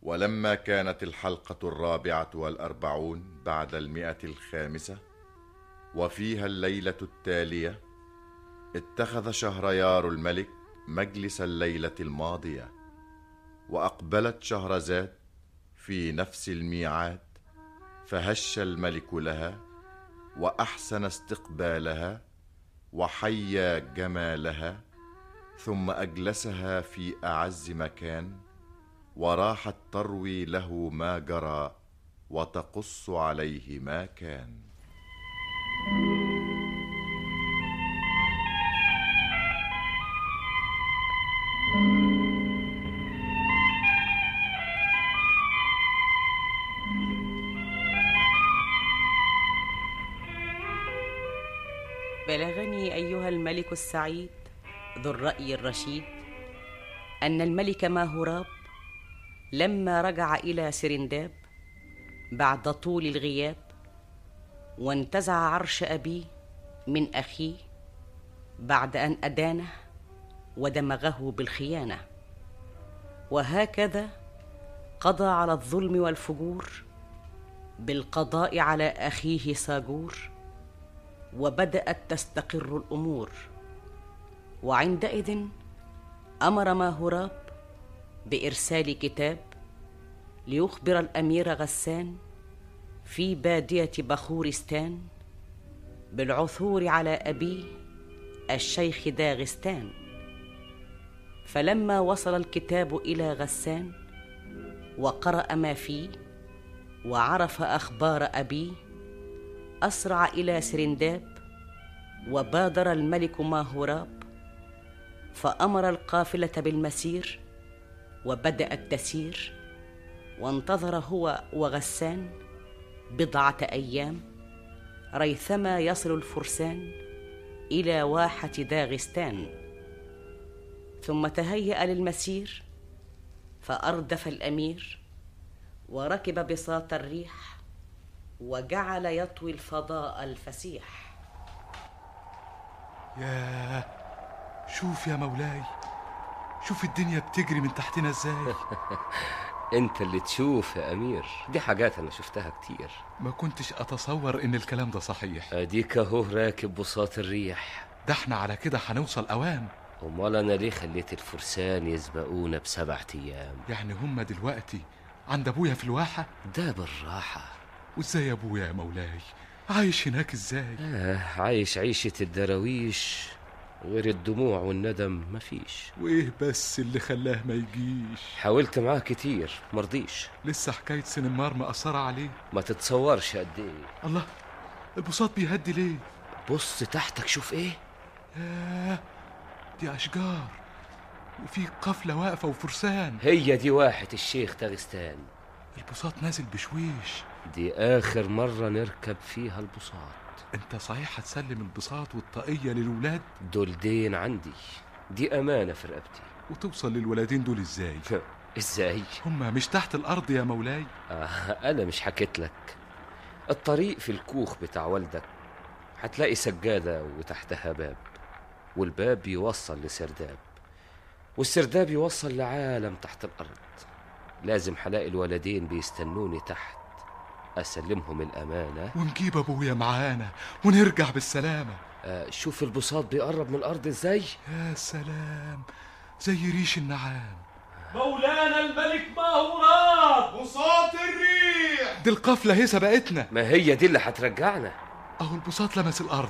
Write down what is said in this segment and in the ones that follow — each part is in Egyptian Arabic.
ولما كانت الحلقة الرابعة والأربعون بعد المئة الخامسة وفيها الليلة التالية اتخذ شهريار الملك مجلس الليلة الماضية وأقبلت شهرزاد في نفس الميعاد فهش الملك لها وأحسن استقبالها وحيا جمالها ثم أجلسها في أعز مكان وراحت تروي له ما جرى وتقص عليه ما كان بلغني ايها الملك السعيد ذو الراي الرشيد ان الملك ماهوراب لما رجع الى سرنداب بعد طول الغياب وانتزع عرش ابيه من اخيه بعد ان ادانه ودمغه بالخيانه وهكذا قضى على الظلم والفجور بالقضاء على اخيه ساجور وبدات تستقر الامور وعندئذ امر ماهوراب بارسال كتاب ليخبر الامير غسان في باديه بخورستان بالعثور على ابيه الشيخ داغستان فلما وصل الكتاب الى غسان وقرا ما فيه وعرف اخبار ابيه اسرع الى سرنداب وبادر الملك ماهوراب فامر القافله بالمسير وبدات تسير وانتظر هو وغسان بضعه ايام ريثما يصل الفرسان الى واحه داغستان ثم تهيا للمسير فاردف الامير وركب بساط الريح وجعل يطوي الفضاء الفسيح ياه شوف يا مولاي شوف الدنيا بتجري من تحتنا ازاي انت اللي تشوف يا امير دي حاجات انا شفتها كتير ما كنتش اتصور ان الكلام ده صحيح اديك اهو راكب بساط الريح ده احنا على كده هنوصل اوام امال انا ليه خليت الفرسان يسبقونا بسبعة ايام يعني هما دلوقتي عند ابويا في الواحة ده بالراحة وازاي يا ابويا يا مولاي عايش هناك ازاي آه عايش عيشة الدراويش غير الدموع والندم مفيش وايه بس اللي خلاه ما يجيش حاولت معاه كتير مرضيش لسه حكاية سنمار مأثرة عليه ما تتصورش قد ايه الله البساط بيهدي ليه بص تحتك شوف ايه ياه دي أشجار وفي قفلة واقفة وفرسان هي دي واحة الشيخ داغستان البساط نازل بشويش دي آخر مرة نركب فيها البساط انت صحيح هتسلم البساط والطاقية للولاد دول دين عندي دي أمانة في رقبتي وتوصل للولدين دول ازاي ازاي؟ هما مش تحت الأرض يا مولاي آه أنا مش حكيت لك الطريق في الكوخ بتاع والدك هتلاقي سجادة وتحتها باب والباب بيوصل لسرداب والسرداب يوصل لعالم تحت الأرض لازم هلاقي الولدين بيستنوني تحت أسلمهم الأمانة ونجيب أبويا معانا ونرجع بالسلامة آه شوف البساط بيقرب من الأرض إزاي يا سلام زي ريش النعام مولانا الملك ماهوراب بساط الريح دي القفلة هي سبقتنا ما هي دي اللي هترجعنا أهو البساط لمس الأرض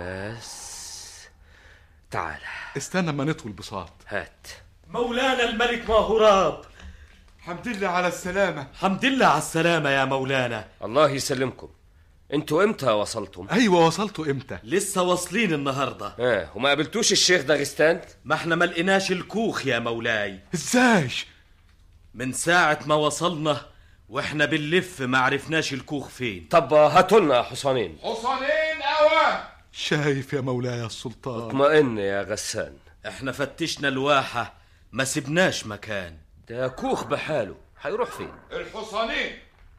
بس تعال استنى اما نطوي البساط هات مولانا الملك ماهوراب حمد لله على السلامة حمد لله على السلامة يا مولانا الله يسلمكم انتوا امتى وصلتم أيوة وصلتوا إمتى لسه واصلين النهاردة اه وما قابلتوش الشيخ داغستان ما احنا ما لقيناش الكوخ يا مولاي إزاي من ساعة ما وصلنا واحنا بنلف ما عرفناش الكوخ فين طب هاتولنا حصانين حصانين أوام شايف يا مولاي السلطان اطمئن يا غسان احنا فتشنا الواحة ما سبناش مكان ده كوخ بحاله هيروح فين الحصانين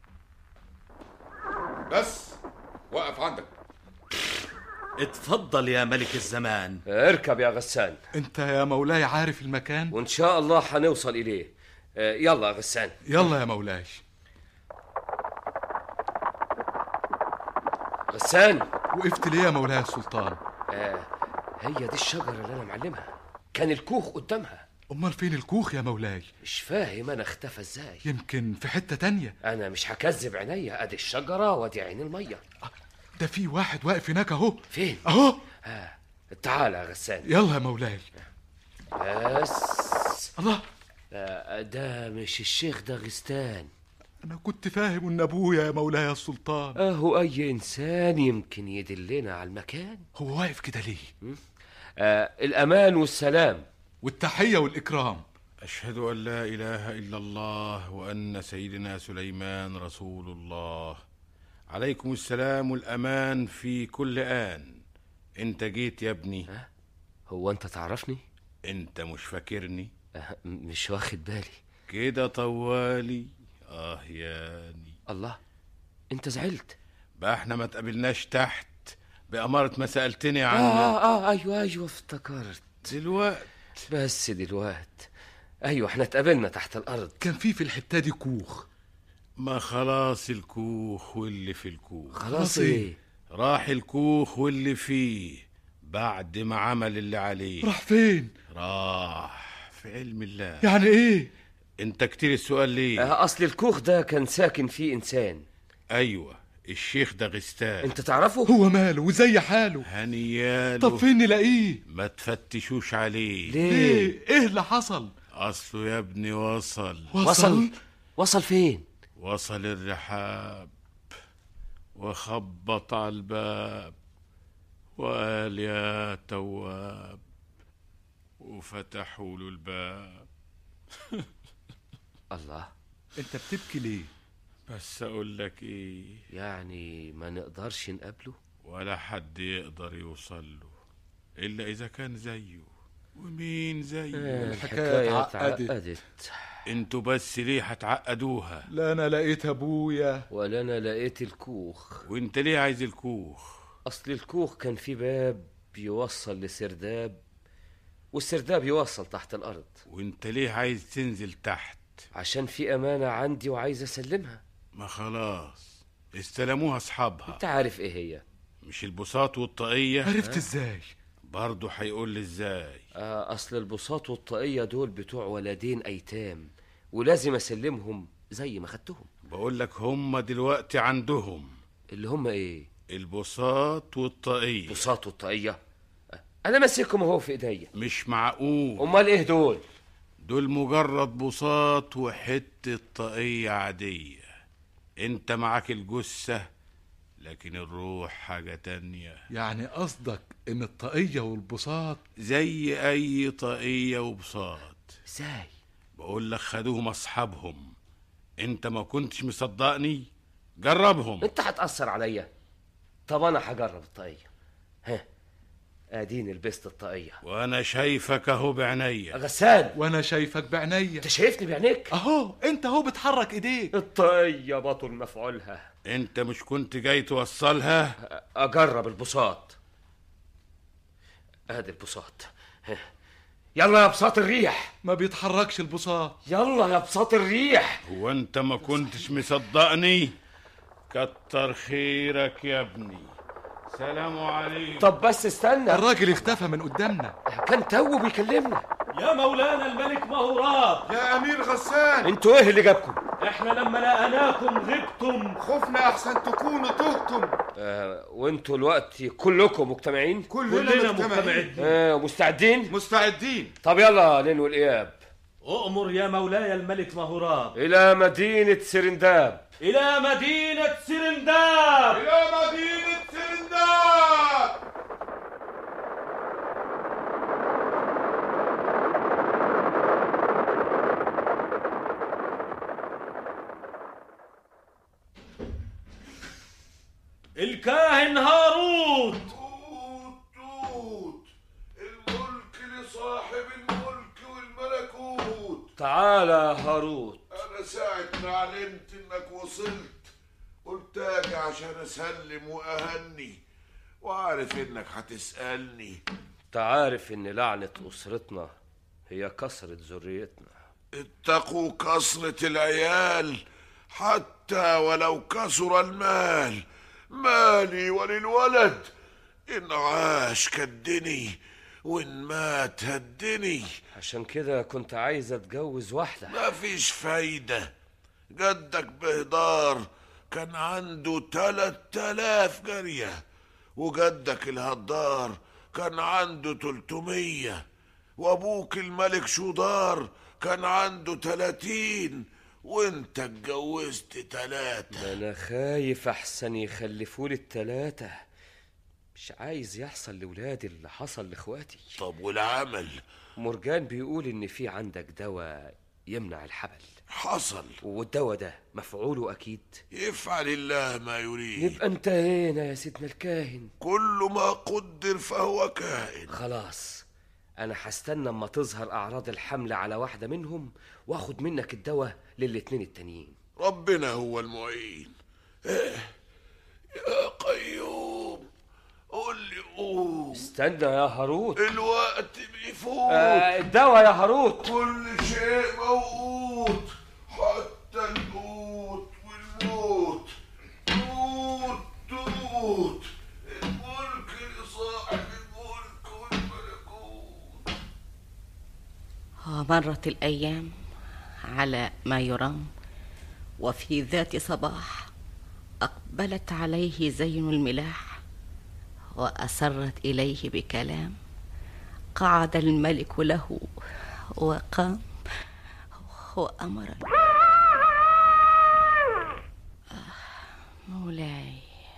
بس وقف عندك اتفضل يا ملك الزمان اركب يا غسان أنت يا مولاي عارف المكان وان شاء الله هنوصل اليه آه، يلا يا غسان يلا يا مولاي غسان وقفت ليه يا مولاي السلطان آه هي دي الشجرة اللي أنا معلمها كان الكوخ قدامها امال فين الكوخ يا مولاي مش فاهم أنا اختفى إزاي يمكن في حتة تانية أنا مش هكذب عينيا أدي الشجرة وأدي عين المية ده في واحد واقف هناك اهو فين؟ اهو آه. تعال يا غسان يلا يا مولاي بس الله آه ده مش الشيخ ده غستان انا كنت فاهم ان ابويا يا مولاي السلطان أهو أي إنسان يمكن يدلنا على المكان هو واقف كده ليه آه الأمان والسلام والتحية والإكرام أشهد أن لا إله إلا الله وأن سيدنا سليمان رسول الله عليكم السلام والأمان في كل آن أنت جيت يا ابني هو أنت تعرفني؟ أنت مش فاكرني آه مش واخد بالي كده طوالي آه ياني الله أنت زعلت بقى احنا ما تقابلناش تحت بأمارة ما سألتني آه, عنك آه, آه أيوه أيوه افتكرت دلوقت بس دلوقت أيوه احنا اتقابلنا تحت الأرض كان في في الحتة دي كوخ ما خلاص الكوخ واللي في الكوخ خلاص إيه؟ إيه؟ راح الكوخ واللي فيه بعد ما عمل اللي عليه راح فين راح في علم الله يعني ايه انت كتير السؤال ليه آه أصل الكوخ ده كان ساكن فيه إنسان ايوه الشيخ ده غستان أنت تعرفه؟ هو ماله وزي حاله هنياله طب فين نلاقيه ما تفتشوش عليه ليه؟ ايه ايه اللي حصل اصله يا ابني وصل وصل وصل فين؟ وصل الرحاب وخبط على الباب وقال يا تواب وفتحوا له الباب الله انت بتبكي ليه بس اقول لك ايه يعني ما نقدرش نقابله؟ ولا حد يقدر يوصل له الا اذا كان زيه ومين زيه الحكاية اتعقدت. اتعقدت انتوا بس ليه هتعقدوها لا انا لقيت ابويا ولا أنا لقيت الكوخ وانت ليه عايز الكوخ أصل الكوخ كان فيه باب بيوصل لسرداب والسرداب يوصل تحت الأرض وانت ليه عايز تنزل تحت عشان في أمانة عندي وعايز أسلمها ما خلاص استلموها اصحابها أنت عارف إيه هي مش البساط والطاقية عرفت ازاي برضه هيقول لي ازاي آه أصل البساط والطاقية دول بتوع ولدين أيتام ولازم أسلمهم زي ما خدتهم بقول لك هم دلوقتي عندهم اللي هم إيه؟ البساط والطاقية بساط والطاقية آه، أنا ماسكهم أهو في إيديا مش معقول أمال إيه دول؟ دول مجرد بساط وحتة طاقية عادية انت معاك الجثة لكن الروح حاجة تانية يعني قصدك ان الطاقية والبساط زي اي طاقية وبساط إزاي؟ بقول لك خدوهم اصحابهم انت ما كنتش مصدقني جربهم أنت هتأثر عليا طب أنا هجرب الطاقية ها أديني لبست الطاقية وانا شايفك اهو بعينيا غسان وانا شايفك بعينيا أنت شايفني بعينيك؟ اهو انت اهو بتحرك ايديك الطاقية بطل مفعولها انت مش كنت جاي توصلها أجرب البساط ادي البساط ها. يلا يا بساط الريح ما بيتحركش البساط يلا يا بساط الريح هو انت ما كنتش مصدقني كتر خيرك يا ابني سلام عليكم طب بس استنى الراجل اختفى من قدامنا كان تو بيكلمنا يا مولانا الملك مهوراب يا امير غسان انتوا ايه اللي جابكم احنا لما لقناكم غبتم خفنا احسن تكونوا تهتم آه وانتوا الوقت كلكم مجتمعين كلنا كلنا مجتمعين مجتمعين آه مستعدين مستعدين طب يلا ننوي الاياب أؤمر يا مولاي الملك مهوراب الى مدينة سرنداب إلى مدينة سرنداب الى مدينة سرنداب الكاهن هاروت توت توت الملك لصاحب الملك والملكوت تعالى هاروت انا ساعة ما علمت انك وصلت قلت اجي عشان اسلم واهني وعارف انك هتسألني تعرف ان لعنة اسرتنا هي كسرة ذريتنا اتقوا كثرة العيال حتى ولو كثر المال مالي وللولد إن عاش كدني وإن مات هدني عشان كده كنت عايز اتجوز واحدة ما فيش فايدة جدك بهدار كان عنده تلات تلاف جارية وجدك الهدار كان عنده تلتمية وابوك الملك شودار كان عنده تلاتين وانت اتجوزت تلاتة ده انا خايف احسن يخلفولي التلاتة مش عايز يحصل لولادي اللي حصل لاخواتي طب والعمل مرجان بيقول ان في عندك دواء يمنع الحبل حصل والدواء ده مفعوله اكيد يفعل الله ما يريد نبقى انتهينا يا سيدنا الكاهن كل ما قدر فهو كائن خلاص انا هستنى اما تظهر اعراض الحمل على واحده منهم واخد منك الدواء للاتنين التانيين ربنا هو المعين إيه يا قيوم قول لي قوم استنى يا هاروت الوقت بيفوت آه الدواء يا هاروت كل شيء موجود حتى القوت والموت توت توت الملك لصاحب الملك والملكوت ومرت الأيام على ما يرام وفي ذات صباح أقبلت عليه زين الملاح وأسرت إليه بكلام قعد الملك له وقام وأمر آه، مولاي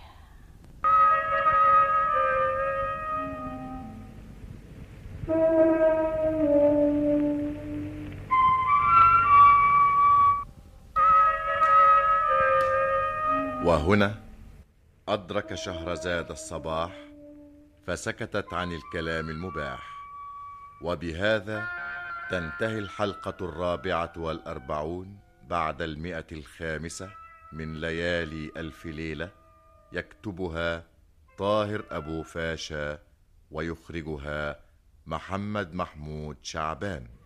وهنا أدرك شهرزاد الصباح فسكتت عن الكلام المباح وبهذا تنتهي الحلقة الرابعة والأربعون بعد المئة الخامسة من ليالي ألف ليلة يكتبها طاهر أبو فاشا ويخرجها محمد محمود شعبان